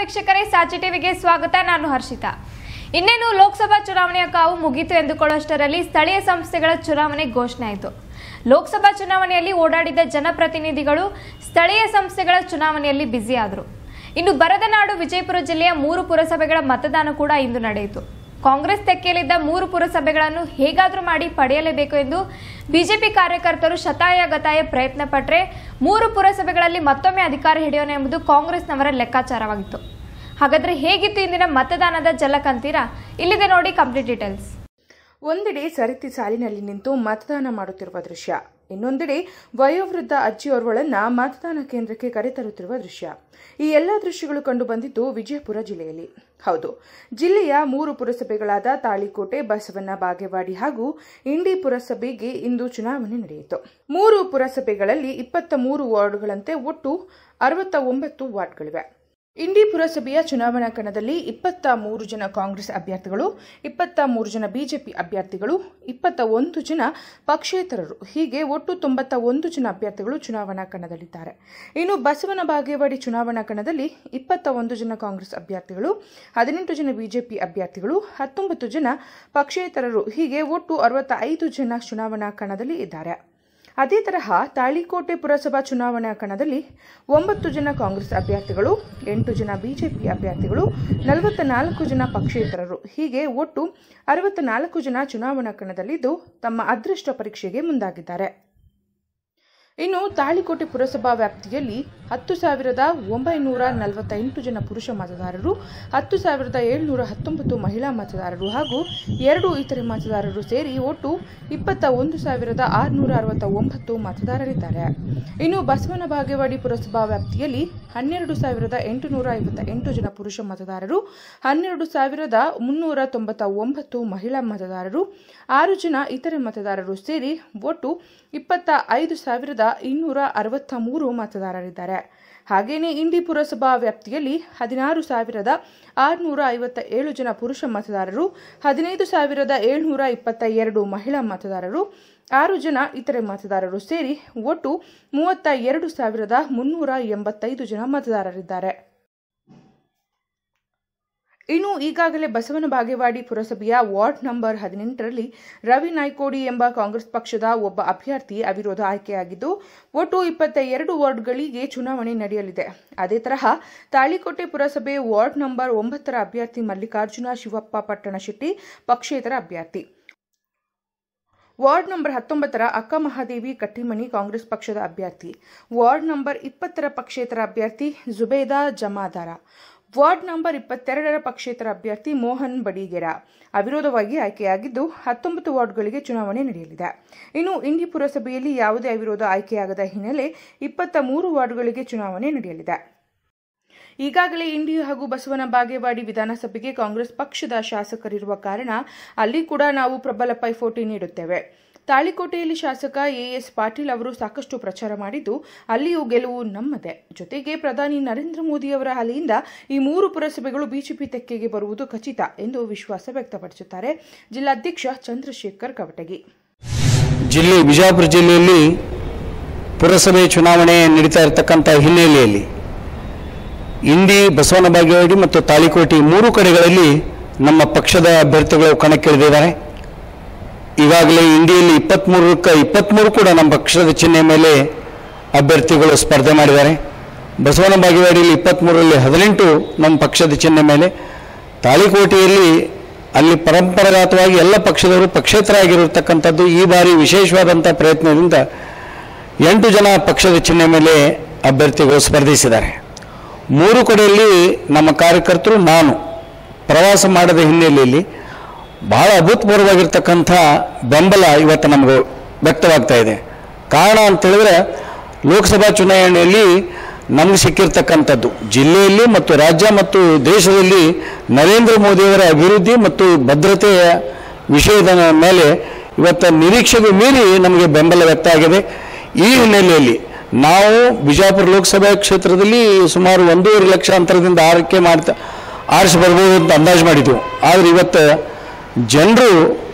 ವೀಕ್ಷಕರೇ ಸಾಚಿ ಟಿವಿಗೆ ಸ್ವಾಗತ ನಾನು ಹರ್ಷಿತಾ ಇನ್ನೇನು ಲೋಕಸಭಾ ಚುನಾವಣೆಯ ಕಾವು ಮುಗೀತು ಎಂದುಕೊಳ್ಳುವಷ್ಟರಲ್ಲಿ ಸ್ಥಳೀಯ ಸಂಸ್ಥೆಗಳ ಚುನಾವಣೆ ಘೋಷಣೆ ಆಯಿತು ಲೋಕಸಭಾ ಚುನಾವಣೆಯಲ್ಲಿ ಓಡಾಡಿದ ಜನಪ್ರತಿನಿಧಿಗಳು ಸ್ಥಳೀಯ ಸಂಸ್ಥೆಗಳ ಚುನಾವಣೆಯಲ್ಲಿ ಬ್ಯುಸಿಯಾದರು ಇನ್ನು ಬರದ ನಾಡು ವಿಜಯಪುರ ಜಿಲ್ಲೆಯ ಮೂರು ಪುರಸಭೆಗಳ ಮತದಾನ ಕೂಡ ಇಂದು ನಡೆಯಿತು ಕಾಂಗ್ರೆಸ್ ತೆಕ್ಕೆಯಲ್ಲಿದ್ದ ಮೂರು ಪುರಸಭೆಗಳನ್ನು ಹೇಗಾದರೂ ಮಾಡಿ ಪಡೆಯಲೇಬೇಕು ಎಂದು ಬಿಜೆಪಿ ಕಾರ್ಯಕರ್ತರು ಶತಾಯಗತಾಯ ಪ್ರಯತ್ನ ಪಟ್ಟರೆ ಮೂರು ಪುರಸಭೆಗಳಲ್ಲಿ ಮತ್ತೊಮ್ಮೆ ಅಧಿಕಾರ ಹಿಡಿಯೋಣ ಎಂಬುದು ಕಾಂಗ್ರೆಸ್ನವರ ಲೆಕ್ಕಾಚಾರವಾಗಿತ್ತು ಹಾಗಾದ್ರೆ ಹೇಗಿತ್ತು ಇಂದಿನ ಮತದಾನದ ಜಲಕ್ ಅಂತೀರಾ ಇಲ್ಲಿದೆ ನೋಡಿ ಕಂಪ್ಲೀಟ್ ಡೀಟೇಲ್ಸ್ ಒಂದೆಡೆ ಸರತಿ ಸಾಲಿನಲ್ಲಿ ನಿಂತು ಮತದಾನ ಮಾಡುತ್ತಿರುವ ದೃಶ್ಯ ಇನ್ನೊಂದೆಡೆ ವಯೋವೃದ್ಧ ಅಜ್ಜಿಯೋರ್ವಳನ್ನ ಮತದಾನ ಕೇಂದ್ರಕ್ಕೆ ಕರೆತರುತ್ತಿರುವ ದೃಶ್ಯ ಈ ಎಲ್ಲ ದೃಶ್ಯಗಳು ಕಂಡು ಬಂದಿದ್ದು ವಿಜಯಪುರ ಜಿಲ್ಲೆಯಲ್ಲಿ ಹೌದು ಜಿಲ್ಲೆಯ ಮೂರು ಪುರಸಭೆಗಳಾದ ತಾಳಿಕೋಟೆ ಬಸವನ ಬಾಗೇವಾಡಿ ಹಾಗೂ ಇಂಡಿ ಪುರಸಭೆಗೆ ಇಂದು ಚುನಾವಣೆ ನಡೆಯಿತು ಮೂರು ಪುರಸಭೆಗಳಲ್ಲಿ ಇಪ್ಪತ್ತ ಮೂರು ವಾರ್ಡ್ಗಳಂತೆ ಒಟ್ಟು ಅರವತ್ತ ಒಂಬತ್ತು ವಾರ್ಡ್ಗಳಿವೆ ಇಂಡಿ ಪುರಸಭೆಯ ಚುನಾವಣಾ ಕಣದಲ್ಲಿ ಇಪ್ಪತ್ತ ಮೂರು ಜನ ಕಾಂಗ್ರೆಸ್ ಅಭ್ಯರ್ಥಿಗಳು ಇಪ್ಪತ್ತ ಮೂರು ಜನ ಬಿಜೆಪಿ ಅಭ್ಯರ್ಥಿಗಳು ಇಪ್ಪತ್ತ ಒಂದು ಜನ ಪಕ್ಷೇತರರು ಹೀಗೆ ಒಟ್ಟು ತೊಂಬತ್ತ ಒಂದು ಜನ ಅಭ್ಯರ್ಥಿಗಳು ಚುನಾವಣಾ ಕಣದಲ್ಲಿದ್ದಾರೆ ಇನ್ನು ಬಸವನ ಬಾಗೇವಾಡಿ ಚುನಾವಣಾ ಕಣದಲ್ಲಿ ಇಪ್ಪತ್ತ ಒಂದು ಜನ ಕಾಂಗ್ರೆಸ್ ಅಭ್ಯರ್ಥಿಗಳು ಹದಿನೆಂಟು ಜನ ಬಿಜೆಪಿ ಅಭ್ಯರ್ಥಿಗಳು ಹತ್ತೊಂಬತ್ತು ಜನ ಪಕ್ಷೇತರರು ಹೀಗೆ ಒಟ್ಟು ಅರವತ್ತ ಐದು ಜನ ಚುನಾವಣಾ ಕಣದಲ್ಲಿ ಇದ್ದಾರೆ ಅದೇ ತರಹ ತಾಳಿಕೋಟೆ ಪುರಸಭಾ ಚುನಾವಣಾ ಕಣದಲ್ಲಿ ಒಂಬತ್ತು ಜನ ಕಾಂಗ್ರೆಸ್ ಅಭ್ಯರ್ಥಿಗಳು ಎಂಟು ಜನ ಬಿಜೆಪಿ ಅಭ್ಯರ್ಥಿಗಳು ನಲವತ್ತ ನಾಲ್ಕು ಜನ ಪಕ್ಷೇತರರು ಹೀಗೆ ಒಟ್ಟು ಅರವತ್ತ ನಾಲ್ಕು ಜನ ಚುನಾವಣಾ ಕಣದಲ್ಲಿದ್ದು ತಮ್ಮ ಅದೃಷ್ಟ ಪರೀಕ್ಷೆಗೆ ಮುಂದಾಗಿದ್ದಾರೆ ಇನ್ನು ತಾಳಿಕೋಟೆ ಪುರಸಭಾ ವ್ಯಾಪ್ತಿಯಲ್ಲಿ ಹತ್ತು ಸಾವಿರದ ಒಂಬೈನೂರ ನಲವತ್ತೆಂಟು ಜನ ಪುರುಷ ಮತದಾರರು ಹತ್ತು ಸಾವಿರದ ಏಳ್ನೂರ ಹತ್ತೊಂಬತ್ತು ಮಹಿಳಾ ಮತದಾರರು ಹಾಗೂ ಎರಡು ಇತರೆ ಮತದಾರರು ಸೇರಿ ಒಟ್ಟು ಇಪ್ಪತ್ತ ಒಂದು ಸಾವಿರದ ಆರುನೂರ ಅರವತ್ತ ಒಂಬತ್ತು ಮತದಾರರಿದ್ದಾರೆ ಇನ್ನು ಬಸವನ ಬಾಗೇವಾಡಿ ಪುರಸಭಾ ವ್ಯಾಪ್ತಿಯಲ್ಲಿ ಹನ್ನೆರಡು ಸಾವಿರದ ಎಂಟುನೂರ ಐವತ್ತ ಎಂಟು ಜನ ಪುರುಷ ಮತದಾರರು ಹನ್ನೆರಡು ಸಾವಿರದ ಮುನ್ನೂರ ತೊಂಬತ್ತ ಒಂಬತ್ತು ಮಹಿಳಾ ಮತದಾರರು ಆರು ಜನ ಇತರೆ ಮತದಾರರು ಸೇರಿ ಒಟ್ಟು ಇಪ್ಪತ್ತ ಐದು ಸಾವಿರದ ಇನ್ನೂರ ಅರವತ್ತ ಮೂರು ಮತದಾರರಿದ್ದಾರೆ ಹಾಗೇನೇ ಇಂಡಿ ಪುರಸಭಾ ವ್ಯಾಪ್ತಿಯಲ್ಲಿ ಹದಿನಾರು ಸಾವಿರದ ಆರುನೂರ ಐವತ್ತ ಏಳು ಜನ ಪುರುಷ ಮತದಾರರು ಹದಿನೈದು ಸಾವಿರದ ಏಳ್ನೂರ ಇಪ್ಪತ್ತ ಎರಡು ಮಹಿಳಾ ಮತದಾರರು ಆರು ಜನ ಇತರೆ ಮತದಾರರು ಸೇರಿ ಒಟ್ಟು ಮೂವತ್ತ ಎರಡು ಸಾವಿರದ ಮುನ್ನೂರ ಎಂಬತ್ತೈದು ಜನ ಮತದಾರರಿದ್ದಾರೆ ಇನ್ನು ಈಗಾಗಲೇ ಬಸವನ ಬಾಗೇವಾಡಿ ಪುರಸಭೆಯ ವಾರ್ಡ್ ನಂಬರ್ ಹದಿನೆಂಟರಲ್ಲಿ ರವಿ ನಾಯ್ಕೋಡಿ ಎಂಬ ಕಾಂಗ್ರೆಸ್ ಪಕ್ಷದ ಒಬ್ಬ ಅಭ್ಯರ್ಥಿ ಅವಿರೋಧ ಆಯ್ಕೆಯಾಗಿದ್ದು ಒಟ್ಟು ಇಪ್ಪತ್ತ ಎರಡು ವಾರ್ಡ್ಗಳಿಗೆ ಚುನಾವಣೆ ನಡೆಯಲಿದೆ ಅದೇ ತರಹ ತಾಳಿಕೋಟೆ ಪುರಸಭೆ ವಾರ್ಡ್ ನಂಬರ್ ಒಂಬತ್ತರ ಅಭ್ಯರ್ಥಿ ಮಲ್ಲಿಕಾರ್ಜುನ ಶಿವಪ್ಪ ಪಟ್ಟಣಶೆಟ್ಟಿ ಪಕ್ಷೇತರ ಅಭ್ಯರ್ಥಿ ವಾರ್ಡ್ ನಂಬರ್ ಹತ್ತೊಂಬತ್ತರ ಅಕ್ಕ ಮಹಾದೇವಿ ಕಟ್ಟಿಮನಿ ಕಾಂಗ್ರೆಸ್ ಪಕ್ಷದ ಅಭ್ಯರ್ಥಿ ವಾರ್ಡ್ ನಂಬರ್ ಇಪ್ಪತ್ತರ ಪಕ್ಷೇತರ ಅಭ್ಯರ್ಥಿ ಜುಬೇದಾ ಜಮಾದಾರ ವಾರ್ಡ್ ನಂಬರ್ ಇಪ್ಪತ್ತೆರಡರ ಪಕ್ಷೇತರ ಅಭ್ಯರ್ಥಿ ಮೋಹನ್ ಬಡಿಗೆರ ಅವಿರೋಧವಾಗಿ ಆಯ್ಕೆಯಾಗಿದ್ದು ಹತ್ತೊಂಬತ್ತು ವಾರ್ಡ್ಗಳಿಗೆ ಚುನಾವಣೆ ನಡೆಯಲಿದೆ ಇನ್ನು ಇಂಡಿ ಪುರಸಭೆಯಲ್ಲಿ ಯಾವುದೇ ಅವಿರೋಧ ಆಯ್ಕೆಯಾಗದ ಹಿನ್ನೆಲೆ ಇಪ್ಪತ್ತ ಮೂರು ವಾರ್ಡ್ಗಳಿಗೆ ಚುನಾವಣೆ ನಡೆಯಲಿದೆ ಈಗಾಗಲೇ ಇಂಡಿ ಹಾಗೂ ಬಸವನ ಬಾಗೇವಾಡಿ ವಿಧಾನಸಭೆಗೆ ಕಾಂಗ್ರೆಸ್ ಪಕ್ಷದ ಶಾಸಕರಿರುವ ಕಾರಣ ಅಲ್ಲಿ ಕೂಡ ನಾವು ಪ್ರಬಲ ಪೈಪೋಟಿ ನೀಡುತ್ತೇವೆ ತಾಳಿಕೋಟೆಯಲ್ಲಿ ಶಾಸಕ ಎಎಸ್ ಪಾಟೀಲ್ ಅವರು ಸಾಕಷ್ಟು ಪ್ರಚಾರ ಮಾಡಿದ್ದು ಅಲ್ಲಿಯೂ ಗೆಲುವು ನಮ್ಮದೇ ಜೊತೆಗೆ ಪ್ರಧಾನಿ ನರೇಂದ್ರ ಮೋದಿಯವರ ಅಲೆಯಿಂದ ಈ ಮೂರು ಪುರಸಭೆಗಳು ಬಿಜೆಪಿ ತೆಕ್ಕೆಗೆ ಬರುವುದು ಖಚಿತ ಎಂದು ವಿಶ್ವಾಸ ವ್ಯಕ್ತಪಡಿಸುತ್ತಾರೆ ಜಿಲ್ಲಾಧ್ಯಕ್ಷ ಚಂದ್ರಶೇಖರ್ ಕವಟಗಿ ಜಿಲ್ಲೆ ಬಿಜಾಪುರ ಜಿಲ್ಲೆಯಲ್ಲಿ ಪುರಸಭೆ ಚುನಾವಣೆ ನಡೀತಾ ಇರತಕ್ಕಂಥ ಹಿನ್ನೆಲೆಯಲ್ಲಿ ಇಂಡಿ ಬಸವನ ಬಾಗೇವಾಡಿ ಮತ್ತು ತಾಳಿಕೋಟೆ ಮೂರು ಕಡೆಗಳಲ್ಲಿ ನಮ್ಮ ಪಕ್ಷದ ಅಭ್ಯರ್ಥಿಗಳು ಕಣಕ್ಕಿಳಿದಿದ್ದಾರೆ ಈಗಾಗಲೇ ಇಂಡಿಯಲ್ಲಿ ಇಪ್ಪತ್ತ್ಮೂರಕ್ಕೆ ಇಪ್ಪತ್ತ್ಮೂರು ಕೂಡ ನಮ್ಮ ಪಕ್ಷದ ಚಿಹ್ನೆ ಮೇಲೆ ಅಭ್ಯರ್ಥಿಗಳು ಸ್ಪರ್ಧೆ ಮಾಡಿದ್ದಾರೆ ಬಸವನ ಬಾಗೇವಾಡಿಯಲ್ಲಿ ಇಪ್ಪತ್ತ್ಮೂರರಲ್ಲಿ ಹದಿನೆಂಟು ನಮ್ಮ ಪಕ್ಷದ ಚಿಹ್ನೆ ಮೇಲೆ ತಾಳಿಕೋಟೆಯಲ್ಲಿ ಅಲ್ಲಿ ಪರಂಪರಾಗತವಾಗಿ ಎಲ್ಲ ಪಕ್ಷದವರು ಪಕ್ಷೇತರಾಗಿರತಕ್ಕಂಥದ್ದು ಈ ಬಾರಿ ವಿಶೇಷವಾದಂಥ ಪ್ರಯತ್ನದಿಂದ ಎಂಟು ಜನ ಪಕ್ಷದ ಚಿಹ್ನೆ ಮೇಲೆ ಅಭ್ಯರ್ಥಿಗಳು ಸ್ಪರ್ಧಿಸಿದ್ದಾರೆ ಮೂರು ಕಡೆಯಲ್ಲಿ ನಮ್ಮ ಕಾರ್ಯಕರ್ತರು ನಾನು ಪ್ರವಾಸ ಮಾಡದ ಹಿನ್ನೆಲೆಯಲ್ಲಿ ಬಹಳ ಅಭೂತಪೂರ್ವವಾಗಿರ್ತಕ್ಕಂಥ ಬೆಂಬಲ ಇವತ್ತು ನಮಗೆ ವ್ಯಕ್ತವಾಗ್ತಾ ಇದೆ ಕಾರಣ ಅಂತ ಹೇಳಿದ್ರೆ ಲೋಕಸಭಾ ಚುನಾವಣೆಯಲ್ಲಿ ನಮಗೆ ಸಿಕ್ಕಿರ್ತಕ್ಕಂಥದ್ದು ಜಿಲ್ಲೆಯಲ್ಲಿ ಮತ್ತು ರಾಜ್ಯ ಮತ್ತು ದೇಶದಲ್ಲಿ ನರೇಂದ್ರ ಮೋದಿಯವರ ಅಭಿವೃದ್ಧಿ ಮತ್ತು ಭದ್ರತೆಯ ವಿಷಯದ ಮೇಲೆ ಇವತ್ತು ನಿರೀಕ್ಷೆಗೂ ಮೀರಿ ನಮಗೆ ಬೆಂಬಲ ವ್ಯಕ್ತ ಆಗಿದೆ ಈ ಹಿನ್ನೆಲೆಯಲ್ಲಿ ನಾವು ಬಿಜಾಪುರ ಲೋಕಸಭಾ ಕ್ಷೇತ್ರದಲ್ಲಿ ಸುಮಾರು ಒಂದೂವರೆ ಲಕ್ಷ ಅಂತರದಿಂದ ಆರೈಕೆ ಮಾಡ್ತಾ ಆರಿಸಿ ಬರ್ಬೋದು ಅಂತ ಅಂದಾಜು ಮಾಡಿದ್ವು ಆದರೆ ಇವತ್ತು ಜನರು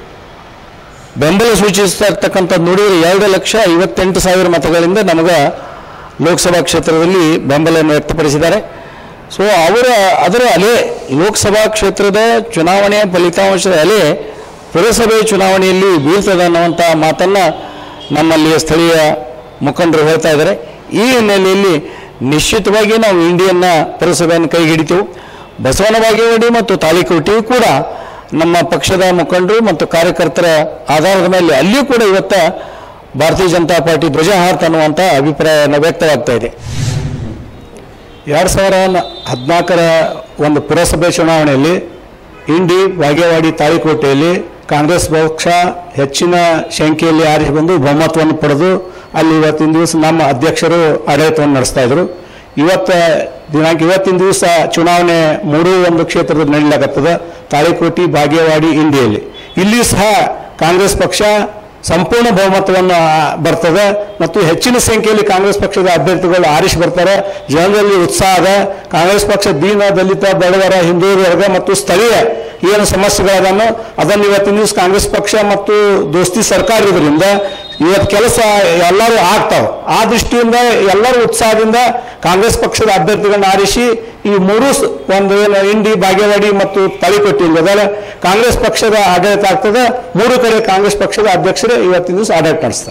ಬೆಂಬಲ ಸೂಚಿಸ್ತಾ ಇರ್ತಕ್ಕಂಥದ್ದು ನೋಡಿದರೆ ಎರಡು ಲಕ್ಷ ಐವತ್ತೆಂಟು ಸಾವಿರ ಮತಗಳಿಂದ ನಮಗೆ ಲೋಕಸಭಾ ಕ್ಷೇತ್ರದಲ್ಲಿ ಬೆಂಬಲವನ್ನು ವ್ಯಕ್ತಪಡಿಸಿದ್ದಾರೆ ಸೊ ಅವರ ಅದರ ಅಲೆ ಲೋಕಸಭಾ ಕ್ಷೇತ್ರದ ಚುನಾವಣೆಯ ಫಲಿತಾಂಶದ ಅಲೆ ಪುರಸಭೆ ಚುನಾವಣೆಯಲ್ಲಿ ಬೀಳ್ತದೆ ಅನ್ನುವಂಥ ಮಾತನ್ನು ನಮ್ಮಲ್ಲಿ ಸ್ಥಳೀಯ ಮುಖಂಡರು ಹೇಳ್ತಾ ಇದ್ದಾರೆ ಈ ಹಿನ್ನೆಲೆಯಲ್ಲಿ ನಿಶ್ಚಿತವಾಗಿ ನಾವು ಇಂಡಿಯನ್ನ ಪುರಸಭೆಯನ್ನು ಕೈ ಹಿಡಿತೇವೆ ಬಸವನ ಬಾಗೇವಾಡಿ ಮತ್ತು ತಾಳಿಕೋಟೆ ಕೂಡ ನಮ್ಮ ಪಕ್ಷದ ಮುಖಂಡರು ಮತ್ತು ಕಾರ್ಯಕರ್ತರ ಆಧಾರದ ಮೇಲೆ ಅಲ್ಲಿಯೂ ಕೂಡ ಇವತ್ತ ಭಾರತೀಯ ಜನತಾ ಪಾರ್ಟಿ ಧ್ವಜ ಹಾರ್ತ ಅನ್ನುವಂಥ ಅಭಿಪ್ರಾಯ ವ್ಯಕ್ತವಾಗ್ತಾ ಇದೆ ಎರಡು ಸಾವಿರ ಹದಿನಾಲ್ಕರ ಒಂದು ಪುರಸಭೆ ಚುನಾವಣೆಯಲ್ಲಿ ಇಂಡಿ ಬಾಗೇವಾಡಿ ತಾಳಿಕೋಟೆಯಲ್ಲಿ ಕಾಂಗ್ರೆಸ್ ಪಕ್ಷ ಹೆಚ್ಚಿನ ಸಂಖ್ಯೆಯಲ್ಲಿ ಆರಿಸಿ ಬಂದು ಬಹುಮತವನ್ನು ಪಡೆದು ಅಲ್ಲಿ ಇವತ್ತಿನ ದಿವಸ ನಮ್ಮ ಅಧ್ಯಕ್ಷರು ಆಡಳಿತವನ್ನು ನಡೆಸ್ತಾ ಇದ್ರು ಇವತ್ತ ದಿನಾಂಕ ಇವತ್ತಿನ ದಿವಸ ಚುನಾವಣೆ ಮೂರೂ ಒಂದು ಕ್ಷೇತ್ರದಲ್ಲಿ ನಡೀಲಾಗತ್ತದ ತಾಳಿಕೋಟಿ ಬಾಗೇವಾಡಿ ಇಂಡಿಯಲ್ಲಿ ಇಲ್ಲಿ ಸಹ ಕಾಂಗ್ರೆಸ್ ಪಕ್ಷ ಸಂಪೂರ್ಣ ಬಹುಮತವನ್ನು ಆ, ಬರ್ತದೆ ಮತ್ತು ಹೆಚ್ಚಿನ ಸಂಖ್ಯೆಯಲ್ಲಿ ಕಾಂಗ್ರೆಸ್ ಪಕ್ಷದ ಅಭ್ಯರ್ಥಿಗಳು ಆರಿಸಿ ಬರ್ತಾರೆ ಜನರಲ್ಲಿ ಉತ್ಸಾಹ ಅದ ಕಾಂಗ್ರೆಸ್ ಪಕ್ಷ ದೀನ ದಲಿತ ಬಡವರ ಹಿಂದುಳಿದ ವರ್ಗ ಮತ್ತು ಸ್ಥಳೀಯ ಏನು ಸಮಸ್ಯೆಗಳದನ್ನು ಅದನ್ನು ಇವತ್ತಿನ ದಿವಸ ಕಾಂಗ್ರೆಸ್ ಪಕ್ಷ ಮತ್ತು ದೋಸ್ತಿ ಸರ್ಕಾರ ಇದರಿಂದ ಇವತ್ತು ಕೆಲಸ ಎಲ್ಲರೂ ಆಗ್ತಾವೆ ಆ ದೃಷ್ಟಿಯಿಂದ ಎಲ್ಲರೂ ಉತ್ಸಾಹದಿಂದ ಕಾಂಗ್ರೆಸ್ ಪಕ್ಷದ ಅಭ್ಯರ್ಥಿಗಳನ್ನ ಆರಿಸಿ ಈ ಮೂರು ಸ- ಒಂದು ಏನು ಇಂಡಿ ಬಾಗೇವಾಡಿ ಮತ್ತು ತಾಳಿಕೊಟ್ಟಿ ಅದಲ್ಲ ಕಾಂಗ್ರೆಸ್ ಪಕ್ಷದ ಆಡಳಿತ ಆಗ್ತದೆ ಮೂರು ಕಡೆ ಕಾಂಗ್ರೆಸ್ ಪಕ್ಷದ ಅಧ್ಯಕ್ಷರೇ ಇವತ್ತಿನ ದಿವಸ ಆಡಳಿತ ನಡೆಸ್ತಾರೆ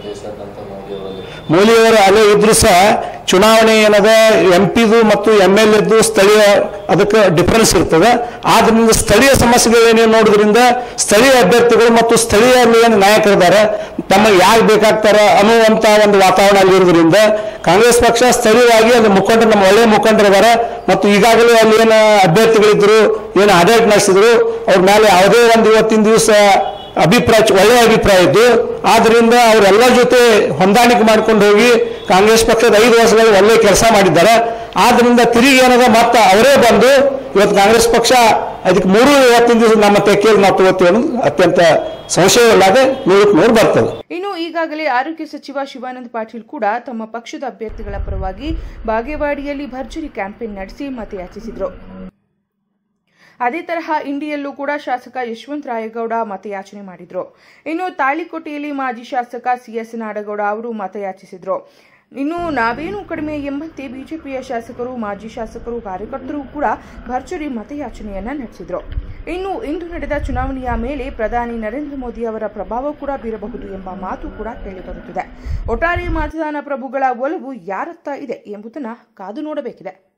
ಮೋದಿಯವರ ಅಲೆ ಇದ್ರೂ ಸಹ ಚುನಾವಣೆ ಏನದ ಎಂ ಪಿದು ಮತ್ತು ಎಮ್ ಎಲ್ ಎದ್ದು ಸ್ಥಳೀಯ ಅದಕ್ಕೆ ಡಿಫರೆನ್ಸ್ ಇರ್ತದೆ ಆದ್ರಿಂದ ಸ್ಥಳೀಯ ಸಮಸ್ಯೆಗಳೇನೇನು ನೋಡೋದ್ರಿಂದ ಸ್ಥಳೀಯ ಅಭ್ಯರ್ಥಿಗಳು ಮತ್ತು ಸ್ಥಳೀಯ ಏನು ನಾಯಕರಿದ್ದಾರೆ ತಮಗೆ ಯಾರು ಬೇಕಾಗ್ತಾರ ಅನ್ನುವಂಥ ಒಂದು ವಾತಾವರಣ ಅಲ್ಲಿರೋದ್ರಿಂದ ಕಾಂಗ್ರೆಸ್ ಪಕ್ಷ ಸ್ಥಳೀಯವಾಗಿ ಅಲ್ಲಿ ಮುಖಂಡರು ನಮ್ಮ ಒಳ್ಳೆಯ ಮುಖಂಡರಿದ್ದಾರೆ ಮತ್ತು ಈಗಾಗಲೇ ಅಲ್ಲಿ ಏನು ಅಭ್ಯರ್ಥಿಗಳಿದ್ರು ಏನು ಆಡಳಿತ ನಡೆಸಿದ್ರು ಅವ್ರ ಮೇಲೆ ಯಾವುದೇ ಒಂದು ಇವತ್ತಿನ ದಿವಸ ಅಭಿಪ್ರಾಯ ಒಳ್ಳೆಯ ಅಭಿಪ್ರಾಯ ಇದ್ದು ಆದ್ರಿಂದ ಅವರೆಲ್ಲರ ಜೊತೆ ಹೊಂದಾಣಿಕೆ ಮಾಡ್ಕೊಂಡು ಹೋಗಿ ಕಾಂಗ್ರೆಸ್ ಪಕ್ಷದ ಐದು ವರ್ಷಗಳಲ್ಲಿ ಒಳ್ಳೆ ಕೆಲಸ ಮಾಡಿದ್ದಾರೆ ಆದ್ರಿಂದ ತಿರುಗಿ ಏನದ ಮತ್ತೆ ಅವರೇ ಬಂದು ಇವತ್ತು ಕಾಂಗ್ರೆಸ್ ಪಕ್ಷ ಅದಕ್ಕೆ ಮೂರು ಇವತ್ತಿನ ದಿವಸ ನಮ್ಮ ತೆಕ್ಕೆಯಲ್ಲಿ ನಾವು ತಗೋತೀವಿ ಅನ್ನೋದು ಅತ್ಯಂತ ಸಂಶಯವಿಲ್ಲದೆ ನೂರಕ್ಕೆ ನೂರು ಬರ್ತದೆ ಇನ್ನು ಈಗಾಗಲೇ ಆರೋಗ್ಯ ಸಚಿವ ಶಿವಾನಂದ ಪಾಟೀಲ್ ಕೂಡ ತಮ್ಮ ಪಕ್ಷದ ಅಭ್ಯರ್ಥಿಗಳ ಪರವಾಗಿ ಬಾಗೇವಾಡಿಯಲ್ಲಿ ಭರ್ಜರಿ ಕ್ಯಾಂಪೇನ್ ನಡೆಸಿ ಮತಯಾಚಿಸಿದರು ಅದೇ ತರಹ ಇಂಡಿಯಲ್ಲೂ ಕೂಡ ಶಾಸಕ ಯಶವಂತ ರಾಯಗೌಡ ಮತಯಾಚನೆ ಮಾಡಿದ್ರು ಇನ್ನು ತಾಳಿಕೋಟೆಯಲ್ಲಿ ಮಾಜಿ ಶಾಸಕ ಸಿಎಸ್ ನಾಡಗೌಡ ಅವರು ಮತಯಾಚಿಸಿದ್ರು ಇನ್ನು ನಾವೇನು ಕಡಿಮೆ ಎಂಬಂತೆ ಬಿಜೆಪಿಯ ಶಾಸಕರು ಮಾಜಿ ಶಾಸಕರು ಕಾರ್ಯಕರ್ತರು ಕೂಡ ಭರ್ಜರಿ ಮತಯಾಚನೆಯನ್ನ ನಡೆಸಿದ್ರು ಇನ್ನು ಇಂದು ನಡೆದ ಚುನಾವಣೆಯ ಮೇಲೆ ಪ್ರಧಾನಿ ನರೇಂದ್ರ ಮೋದಿ ಅವರ ಪ್ರಭಾವ ಕೂಡ ಬೀರಬಹುದು ಎಂಬ ಮಾತು ಕೂಡ ಕೇಳಿಬರುತ್ತಿದೆ ಒಟ್ಟಾರೆ ಮತದಾನ ಪ್ರಭುಗಳ ಒಲವು ಯಾರತ್ತ ಇದೆ ಎಂಬುದನ್ನ ಕಾದು ನೋಡಬೇಕಿದೆ